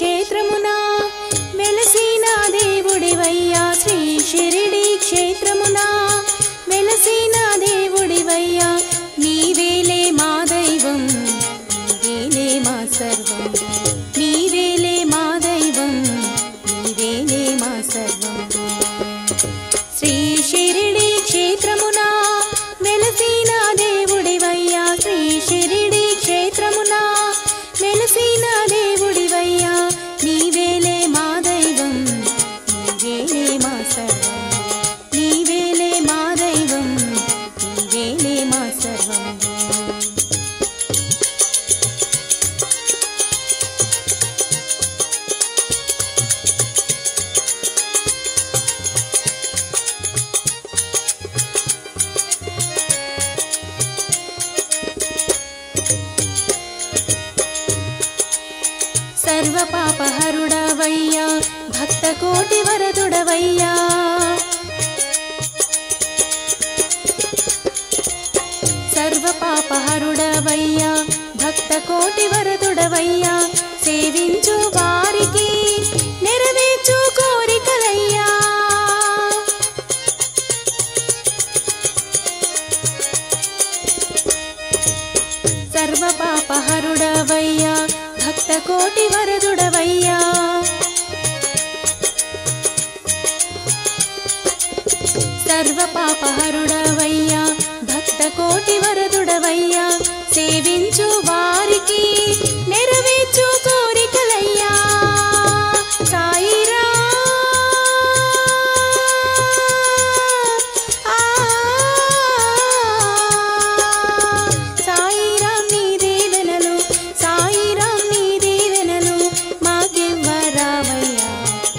క్షేత్రమున వెలసిన దేవుడివయ్యా శ్రీ షిరిడి క్షేత్రమున వెలసిన దేవుడివయ్యా నీవేలే మా దైవం నీవేలే మా సర్వం నీవేలే మా దైవం నీవేలే మా సర్వం శ్రీ షిరిడి క్షేత్రమున వెలసిన దేవుడివయ్యా శ్రీ షిరిడి క్షేత్రమున వెలసిన దేవుడివయ్యా నీవేలే మా దైవం నీవేలే మా సర్వం నీవేలే మా దైవం నీవేలే మా సర్వం సర్వ పాపహరుడవయ్యా భక్త కోటి వరదుడవయ్యా సర్వ పాపహరుడవయ్యా భక్త కోటి వరదుడవయ్యా సేవించు వారికి నెరవేర్చు కోరికలయ్యా సర్వ పాపహరుడవయ్యా భక్త కోటి వరదుడవయ్యా సర్వ పాపహరుడవయ్యా భక్త కోటి వరదుడవయ్యా సేవించు వారికి నెరవేర్చు కోరికలయ్యా సాయిరా సాయిరాం నీ దీవెనలు సాయిరాం నీ దీవెనలు మాకివ్వరావయ్యా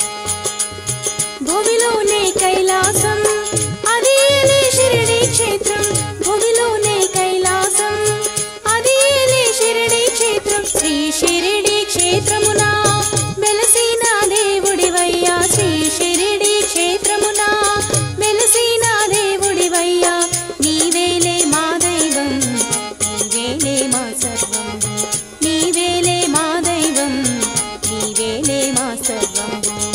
భూమిలోనే కైలాసం అదేలే షిరిడి క్షేత్రం భూమిలోనే కైలాసం అదేలే షిరిడి క్షేత్రం శ్రీ షిరిడి క్షేత్రమున వెలసిన దేవుడివయ్యా శ్రీ షిరిడి క్షేత్రమున వెలసిన దేవుడివయ్యా నీవేలే మా దైవం నీవేలే మా సర్వం నీవేలే మా దైవం నీవేలే మా సర్వం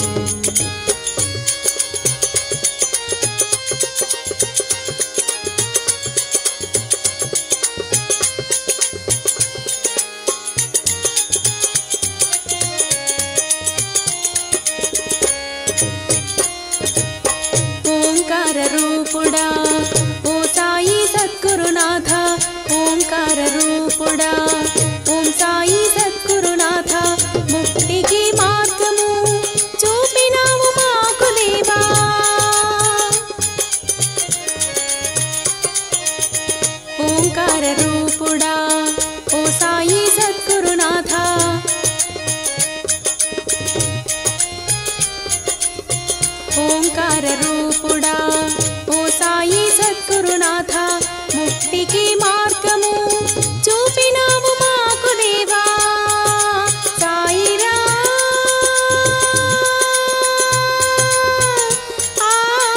ఓంకార రూపుడా ఓ సాయి సద్గురునాథ ఓంకార రూపుడా ఓం సాయి సద్గురునాథ ముక్తికి మార్గము చూపినావు మాకు దేవా ఓంకార రూపుడా ఓ సాయి సద్గురునాథ ఓంకార రూపుడా ఓ సాయి సద్గురునాథ ముక్తికి మార్గము చూపినావు మాకు దేవా సాయిరా ఆ,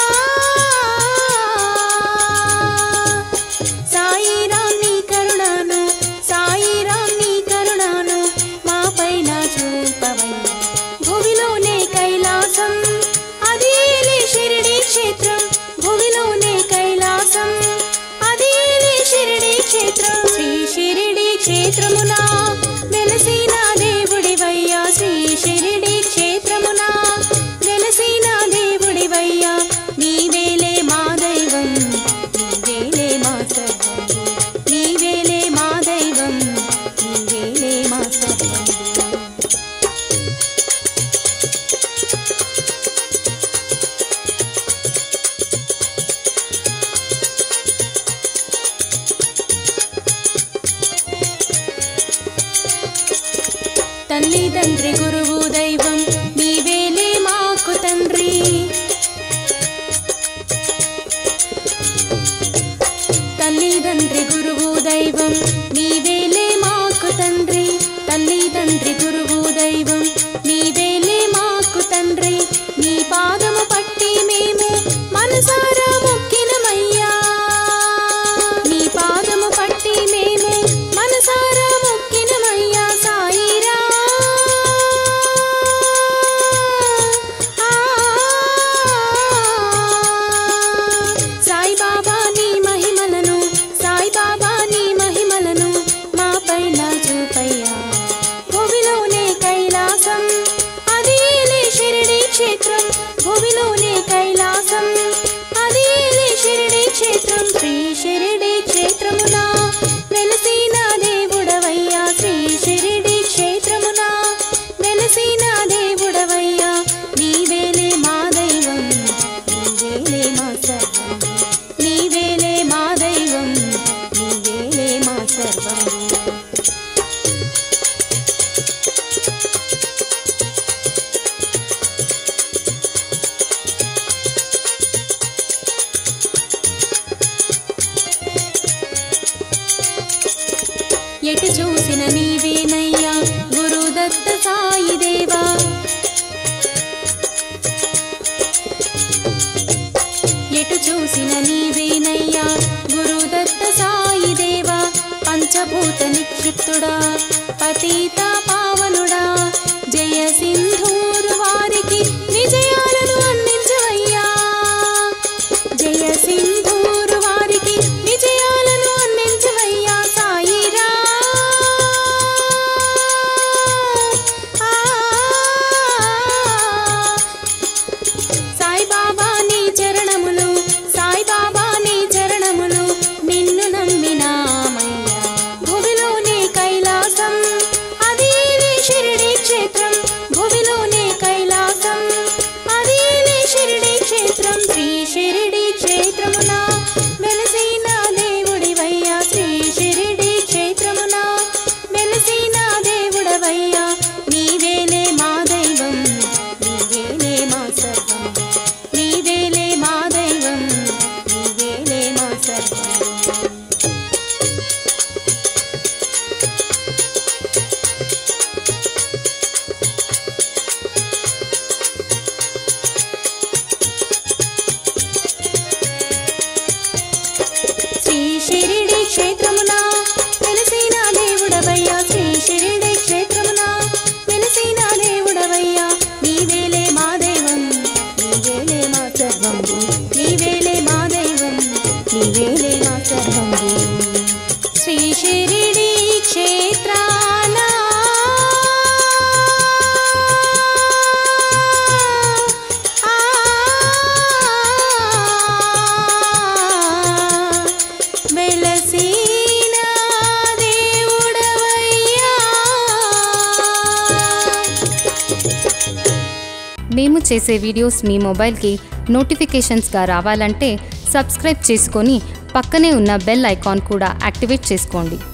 సాయిరాం నీ కరుణాను సాయిరాం నీ కరుణాను మా పైన చూపవయ్యా భూమిలోనే కైలాసం అదేలే షిరిడి క్షేత్రం భూమిలోనే కైలాసం అదేలే షిరిడి క్షేత్రం శ్రీ షిరిడి క్షేత్రమున వెలసిన దేవుడివయ్యా శ్రీ షిరిడి క్షేత్రమున వెలసిన దేవుడివయ్యా నీవేలే మా దైవం నీవేలే మా సర్వం నీవేలే మా దైవం నీవేలే మా సర్వం తల్లిదండ్రి గురువు దైవం నీవేలే మాకు తండ్రి తల్లిదండ్రి గురువు దైవం నీవేలే మాకు తండ్రి తల్లిదండ్రి గురువు దైవం నీవేలే మాకు తండ్రి నీ పాదము పట్టి మేము మనసారా మొక్కినమయ్యా నీ పాదము పట్టి మేము మనసారా మొక్కినమయ్యా సాయిరా ఎటు చూసిన నీవేనయ్యా గురుదత్త సాయి దేవా ఎటు చూసిన నీవేనయ్యా గురుదత్త సాయి దేవా పంచభూత నిక్షిప్తుడా పతీత పావనుడా జయ సింధూరు వారికి విజయాలను అందించవయ్యా జయ సింధూరు వారికి విజయాలను అందించవయ్యా సాయిరా సాయిబాబా నీ చరణములు సాయిబాబా నీ చరణములు నిన్ను నమ్మినామయ్యా భువిలోనే కైలాసం అది షిరిడి క్షేత్రం భువిలోనే కైలాసం అది షిరిడి క్షేత్రం శ్రీ షిరిడి క్షేత్రమున వెలసిన దేవుడివయ్యా శ్రీ షిరిడి క్షేత్రమున వెలసిన దేవుడవయ్యా నీవేలే మా దైవం నీవేలే మా సర్వం నీవేలే మా దైవం నీవేలే మా సర్వం శ్రీ షిరిడి క్షేత్రమున వెలసిన దేవుడవయ్యా శ్రీ షిరిడి క్షేత్రమున వెలసిన దేవుడవయ్యా నీవేలే మా దైవం నీవేలే మా సర్వం నీవేలే మా దైవం నీవేలే మా సర్వం శ్రీ షిరిడి క్షేత్రాన వెలసిన దేవుడవయ్యా మేము చేసే వీడియోస్ మీ మొబైల్కి నోటిఫికేషన్స్గా రావాలంటే సబ్స్క్రైబ్ చేసుకొని పక్కనే ఉన్న బెల్ ఐకాన్ కూడా యాక్టివేట్ చేసుకోండి